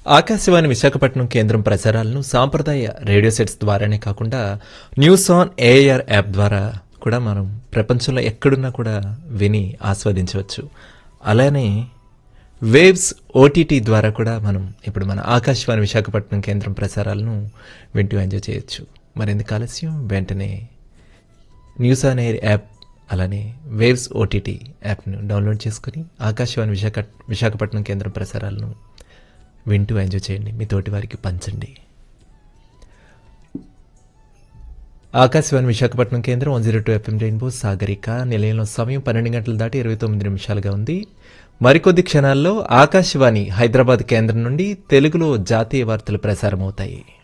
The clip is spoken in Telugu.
ఆకాశవాణి విశాఖపట్నం కేంద్రం ప్రసారాలను సాంప్రదాయ రేడియో సెట్స్ ద్వారానే కాకుండా న్యూస్ ఆన్ ఏఆర్ యాప్ ద్వారా కూడా మనం ప్రపంచంలో ఎక్కడున్నా కూడా విని ఆస్వాదించవచ్చు అలానే వేవ్స్ ఓటీటీ ద్వారా కూడా మనం ఇప్పుడు మన ఆకాశవాణి విశాఖపట్నం కేంద్రం ప్రసారాలను వింటూ ఎంజాయ్ చేయొచ్చు మరెందుకు ఆలస్యం వెంటనే న్యూస్ ఆన్ ఎయిర్ యాప్ అలానే వేవ్స్ ఓటీటీ యాప్ను డౌన్లోడ్ చేసుకుని ఆకాశవాణి విశాఖ విశాఖపట్నం కేంద్రం ప్రసారాలను వింటూ ఎంజాయ్ చేయండి మీ తోటి వారికి పంచండి ఆకాశవాణి విశాఖపట్నం కేంద్రం one zero two FM Rainbow Sagarika నిలయంలో సమయం పన్నెండు గంటలు దాటి ఇరవై తొమ్మిది నిమిషాలుగా ఉంది మరికొద్ది క్షణాల్లో ఆకాశవాణి హైదరాబాద్ కేంద్రం నుండి తెలుగులో జాతీయ వార్తలు ప్రసారమవుతాయి